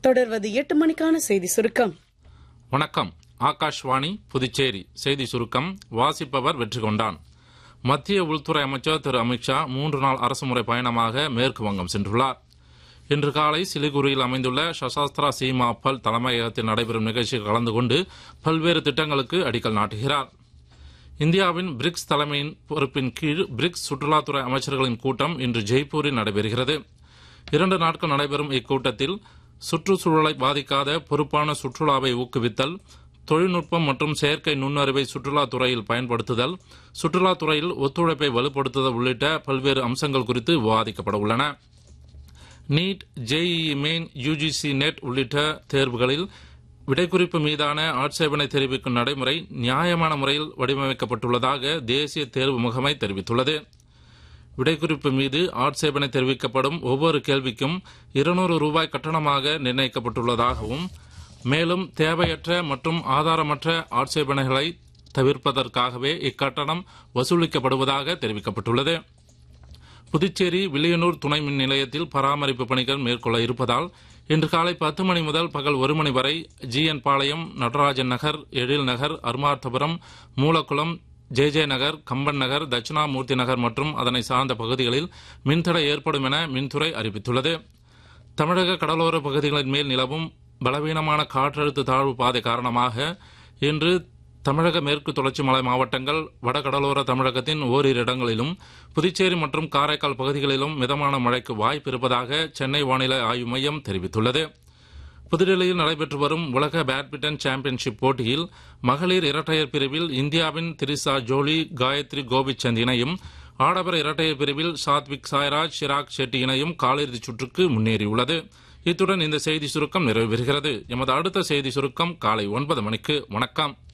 தொடர்வது எட்டு மணிக்கான செய்தி சுருக்கம் வணக்கம் ஆகாஷ்வாணி புதுச்சேரி செய்தி சுருக்கம் வாசிப்பவர் வெற்றி கொண்டான் மத்திய உள்துறை அமைச்சர் திரு அமித்ஷா மூன்று நாள் அரசுமுறை பயணமாக மேற்கு வங்கம் சென்றுள்ளார் இன்று காலை சிலிகுரியில் அமைந்துள்ள சசாஸ்திரா சீமா பல் தலைமையகத்தில் நடைபெறும் நிகழ்ச்சியில் கலந்து கொண்டு பல்வேறு திட்டங்களுக்கு அடிக்கல் நாட்டுகிறார் இந்தியாவின் பிரிக்ஸ் தலைமையின் பொறுப்பின் கீழ் பிரிக்ஸ் சுற்றுலாத்துறை அமைச்சர்களின் கூட்டம் இன்று ஜெய்ப்பூரில் நடைபெறுகிறது இரண்டு நாட்கள் நடைபெறும் இக்கூட்டத்தில் சுற்றுச்சூழலை பாதிக்காத பொறுப்பான சுற்றுலாவை ஊக்குவித்தல் தொழில்நுட்பம் மற்றும் செயற்கை நுண்ணறிவை சுற்றுலாத் துறையில் பயன்படுத்துதல் சுற்றுலாத் துறையில் ஒத்துழைப்பை வலுப்படுத்துதல் உள்ளிட்ட பல்வேறு அம்சங்கள் குறித்து விவாதிக்கப்பட உள்ளன NEET JEE Main UGC NET உள்ளிட்ட தேர்வுகளில் விடைக்குறிப்பு மீதான ஆட்சேபனை தெரிவிக்கும் நடைமுறை நியாயமான முறையில் வடிவமைக்கப்பட்டுள்ளதாக தேசிய தேர்வு முகமை தெரிவித்துள்ளது விடைக்குறிப்பு மீது ஆட்சேபனை தெரிவிக்கப்படும் ஒவ்வொரு கேள்விக்கும் இருநூறு ரூபாய் கட்டணமாக நிர்ணயிக்கப்பட்டுள்ளதாகவும் மேலும் தேவையற்ற மற்றும் ஆதாரமற்ற ஆட்சேபனைகளை தவிர்ப்பதற்காகவே இக்கட்டணம் வசூலிக்கப்படுவதாக தெரிவிக்கப்பட்டுள்ளது புதுச்சேரி வில்லியனூர் துணை மின் நிலையத்தில் பராமரிப்பு பணிகள் மேற்கொள்ள இருப்பதால் இன்று காலை பத்து மணி முதல் பகல் ஒரு மணி வரை GN Palayam Natarajan Nagar Ezhil Nagar Arumarthapuram Moolakulam J J Nagar Kamban Nagar Dakshinamurthy Nagar மற்றும் அதனை சார்ந்த பகுதிகளில் மின்தடை ஏற்படும் என மின்துறை அறிவித்துள்ளது தமிழக கடலோர பகுதிகளின் மேல் நிலவும் பலவீனமான காற்றழுத்த தாழ்வு பாதை காரணமாக இன்று தமிழக மேற்கு தொடர்ச்சி மலை மாவட்டங்கள் வடகடலோர தமிழகத்தின் ஓரிரு இடங்களிலும் புதுச்சேரி மற்றும் காரைக்கால் பகுதிகளிலும் மிதமான மழைக்கு வாய்ப்பு இருப்பதாக சென்னை வானிலை ஆய்வு மையம் தெரிவித்துள்ளது புதுடெல்லியில் நடைபெற்று வரும் உலக பேட்மிண்டன் சாம்பியன்ஷிப் போட்டியில் மகளிர் இரட்டையர் பிரிவில் இந்தியாவின் திரிசா ஜோலி காயத்ரி கோபிச்சந்த் இணையும் ஆடவர் இரட்டையர் பிரிவில் சாத்விக் சாய்ராஜ் சிராக் ஷெட்டி இணையும் காலிறுதிச் சுற்றுக்கு முன்னேறியுள்ளது இத்துடன் இந்த செய்தி சுருக்கம் நிறைவு பெறுகிறது எமது அடுத்த செய்தி சுருக்கம் காலை ஒன்பது மணிக்கு வணக்கம்